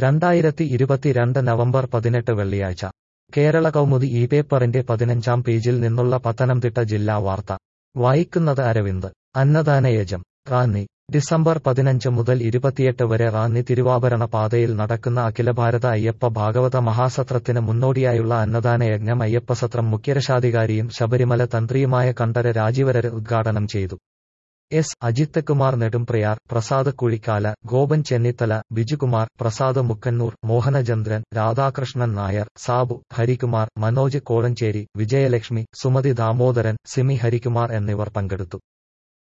രണ്ടായിരത്തി ഇരുപത്തിരണ്ട് നവംബർ പതിനെട്ട് വെള്ളിയാഴ്ച കേരള കൗമുദി ഈ പേപ്പറിന്റെ പതിനഞ്ചാം പേജിൽ നിന്നുള്ള പത്തനംതിട്ട ജില്ലാ വാർത്ത വായിക്കുന്നത് അരവിന്ദ് അന്നദാനയജം റാന്നി ഡിസംബർ പതിനഞ്ച് മുതൽ ഇരുപത്തിയെട്ട് വരെ റാന്നി തിരുവാഭരണ പാതയിൽ നടക്കുന്ന അഖിലഭാരത അയ്യപ്പ ഭാഗവത മഹാസത്രത്തിന് മുന്നോടിയായുള്ള അന്നദാനയജ്ഞം അയ്യപ്പസത്രം മുഖ്യരക്ഷാധികാരിയും ശബരിമല തന്ത്രിയുമായ കണ്ഠര രാജീവരര് ഉദ്ഘാടനം ചെയ്തു എസ് അജിത് കുമാർ നെടുംപ്രയാർ പ്രസാദ് കുഴിക്കാല ഗോപൻ ചെന്നിത്തല ബിജുകുമാർ പ്രസാദ് മുക്കന്നൂർ മോഹനചന്ദ്രൻ രാധാകൃഷ്ണൻ നായർ സാബു ഹരികുമാർ മനോജ് കോഴഞ്ചേരി വിജയലക്ഷ്മി സുമതി ദാമോദരൻ സിമി ഹരികുമാർ എന്നിവർ പങ്കെടുത്തു